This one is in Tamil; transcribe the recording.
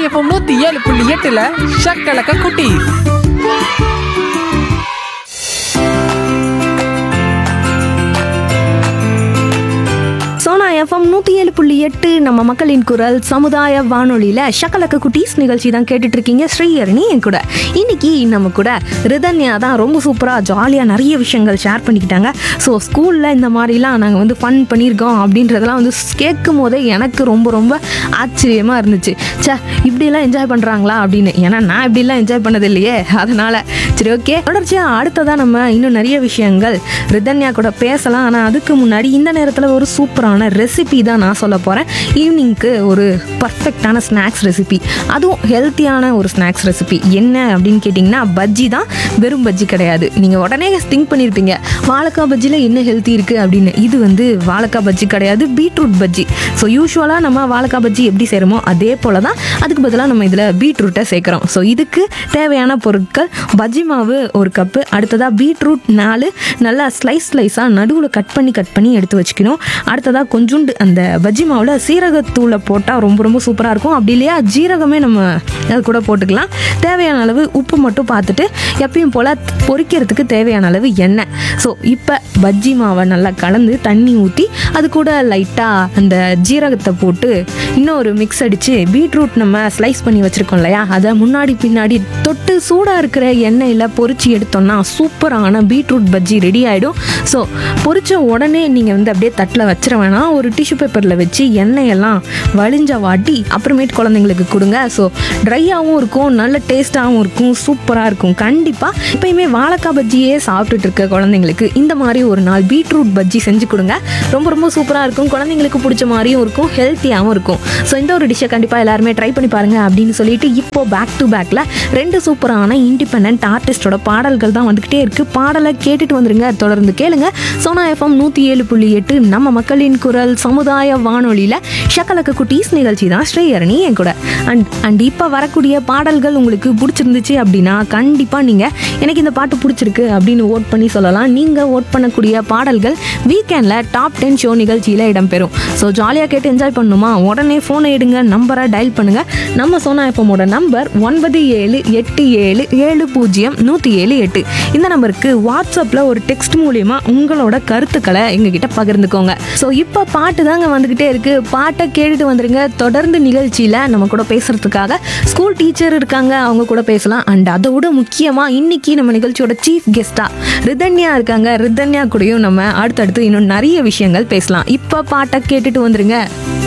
எஃப்எம் நூத்தி ஏழு புள்ளி எட்டுல ஷக்கலக்க குட்டி சோனா எஃப்எம் நூற்றி ஏழு புள்ளி எட்டு நம்ம மக்களின் குரல் சமுதாய வானொலியில் ஷக்கலக்க குட்டீஸ் நிகழ்ச்சி தான் கேட்டுட்டு இருக்கீங்க ஸ்ரீஹரணி என் கூட இன்னைக்கு நம்ம கூட ரிதன்யா தான் ரொம்ப சூப்பராக ஜாலியாக நிறைய விஷயங்கள் ஷேர் பண்ணிக்கிட்டாங்க ஸோ ஸ்கூலில் இந்த மாதிரிலாம் நாங்கள் வந்து ஃபன் பண்ணியிருக்கோம் அப்படின்றதெல்லாம் வந்து கேட்கும் போதே எனக்கு ரொம்ப ரொம்ப ஆச்சரியமாக இருந்துச்சு ச்சே இப்படிலாம் என்ஜாய் பண்ணுறாங்களா அப்படின்னு ஏன்னா நான் இப்படிலாம் என்ஜாய் பண்ணது இல்லையே அதனால் சரி ஓகே தொடர்ச்சியாக அடுத்ததாக நம்ம இன்னும் நிறைய விஷயங்கள் ரிதன்யா கூட பேசலாம் ஆனால் அதுக்கு முன்னாடி இந்த நேரத்தில் ஒரு சூப்பரான ரெசிபி தான் நான் சொல்ல போகிறேன் ஈவினிங்க்கு ஒரு பர்ஃபெக்டான ஸ்நாக்ஸ் ரெசிபி அதுவும் ஹெல்த்தியான ஒரு ஸ்நாக்ஸ் ரெசிபி என்ன அப்படின்னு கேட்டிங்கன்னா பஜ்ஜி தான் வெறும் பஜ்ஜி கிடையாது நீங்கள் உடனே திங்க் பண்ணியிருப்பீங்க வாழைக்காய் பஜ்ஜியில் என்ன ஹெல்த்தி இருக்குது அப்படின்னு இது வந்து வாழைக்காய் பஜ்ஜி கிடையாது பீட்ரூட் பஜ்ஜி ஸோ யூஸ்வலாக நம்ம வாழைக்காய் பஜ்ஜி எப்படி செய்கிறோமோ அதே போல் தான் அதுக்கு பதிலாக நம்ம இதில் பீட்ரூட்டை சேர்க்குறோம் ஸோ இதுக்கு தேவையான பொருட்கள் பஜ்ஜி மாவு ஒரு கப்பு அடுத்ததாக பீட்ரூட் நாலு நல்லா ஸ்லைஸ் ஸ்லைஸாக நடுவில் கட் பண்ணி கட் பண்ணி எடுத்து வச்சுக்கணும் அடுத்ததாக கொஞ்சோண்டு அந்த பஜ்ஜி மாவில் சீரகத்தூளை போட்டால் ரொம்ப ரொம்ப சூப்பராக இருக்கும் அப்படி இல்லையா ஜீரகமே நம்ம அது கூட போட்டுக்கலாம் தேவையான அளவு உப்பு மட்டும் பார்த்துட்டு எப்பயும் போல் பொரிக்கிறதுக்கு தேவையான அளவு எண்ணெய் ஸோ இப்போ பஜ்ஜி மாவை நல்லா கலந்து தண்ணி ஊற்றி அது கூட லைட்டாக அந்த ஜீரகத்தை போட்டு இன்னொரு மிக்ஸ் அடித்து பீட்ரூட் நம்ம ஸ்லைஸ் பண்ணி வச்சுருக்கோம் இல்லையா அதை முன்னாடி பின்னாடி தொட்டு சூடாக இருக்கிற எண்ணெயில் பொரிச்சு எடுத்தோம்னா சூப்பரான பீட்ரூட் பஜ்ஜி ரெடி ஆகிடும் ஸோ பொரிச்ச உடனே நீங்கள் வந்து அப்படியே தட்டில் வச்சிட வேணாம் ஒரு டிஷ்யூ பேப்பரில் வச்சு எண்ணெயெல்லாம் வழிஞ்ச வாட்டி அப்புறமேட்டு குழந்தைங்களுக்கு கொடுங்க ஸோ ட்ரையாகவும் இருக்கும் நல்ல டேஸ்ட்டாகவும் இருக்கும் சூப்பராக இருக்கும் கண்டிப்பாக எப்பயுமே வாழைக்காய் பஜ்ஜியே சாப்பிட்டுட்டு இருக்க குழந்தைங்களுக்கு இந்த மாதிரி ஒரு நாள் பீட்ரூட் பஜ்ஜி செஞ்சு கொடுங்க ரொம்ப ரொம்ப சூப்பராக இருக்கும் குழந்தைங்களுக்கு பிடிச்ச மாதிரியும் இருக்கும் ஹெல்த்தியாகவும் இருக்கும் ஸோ இந்த ஒரு டிஷ்ஷை கண்டிப்பாக எல்லாருமே ட்ரை பண்ணி பாருங்க அப்படின்னு சொல்லிட்டு இப்போ பேக் டு பேக்கில் ரெண்டு சூப்பரான இண்டிபெண்ட் ஆர்டிஸ்டோட பாடல்கள் தான் வந்துக்கிட்டே இருக்குது பாடலை கேட்டுட்டு வந்துருங்க தொடர்ந்து கேளுங்க சோனா எஃப்எம் நூற்றி ஏழு புள்ளி எட்டு நம்ம மக்களின் குரல் சமுதாய வானொலியில் ஷக்கலக்க குட்டீஸ் நிகழ்ச்சி தான் ஸ்ரீஹரணி என் கூட அண்ட் அண்ட் இப்போ வரக்கூடிய பாடல்கள் உங்களுக்கு பிடிச்சிருந்துச்சு அப்படின்னா கண்டிப்பாக நீங்கள் எனக்கு இந்த பாட்டு பிடிச்சிருக்கு அப்படின்னு ஓட் பண்ணி சொல்லலாம் நீங்கள் ஓட் பண்ணக்கூடிய பாடல்கள் வீக்கெண்டில் டாப் டென் ஷோ நிகழ்ச்சியில் இடம்பெறும் ஸோ ஜாலியாக கேட்டு என்ஜாய் பண்ணணுமா உடனே ஃபோனை எடுங்க நம்பரை டயல் பண்ணுங்கள் நம்ம சோனா எஃப்எம்மோட நம்பர் ஒன்பது ஏழு எட்டு ஏழு ஏழு பூஜ்ஜியம் நூற்றி ஏழு எட்டு இந்த நம்பருக்கு வாட்ஸ்அப்பில் ஒரு டெக்ஸ்ட் மூலியமா உங்களோட கருத்துக்களை எங்ககிட்ட பகிர்ந்துக்கோங்க ஸோ இப்போ பாட்டு தாங்க வந்துக்கிட்டே இருக்கு பாட்டை கேட்டுட்டு வந்துருங்க தொடர்ந்து நிகழ்ச்சியில் நம்ம கூட பேசுறதுக்காக ஸ்கூல் டீச்சர் இருக்காங்க அவங்க கூட பேசலாம் அண்ட் அதை விட முக்கியமாக இன்னைக்கு நம்ம நிகழ்ச்சியோட சீஃப் கெஸ்டா ரிதன்யா இருக்காங்க ரிதன்யா கூடயும் நம்ம அடுத்தடுத்து இன்னும் நிறைய விஷயங்கள் பேசலாம் இப்போ பாட்டை கேட்டுட்டு வந்துருங்க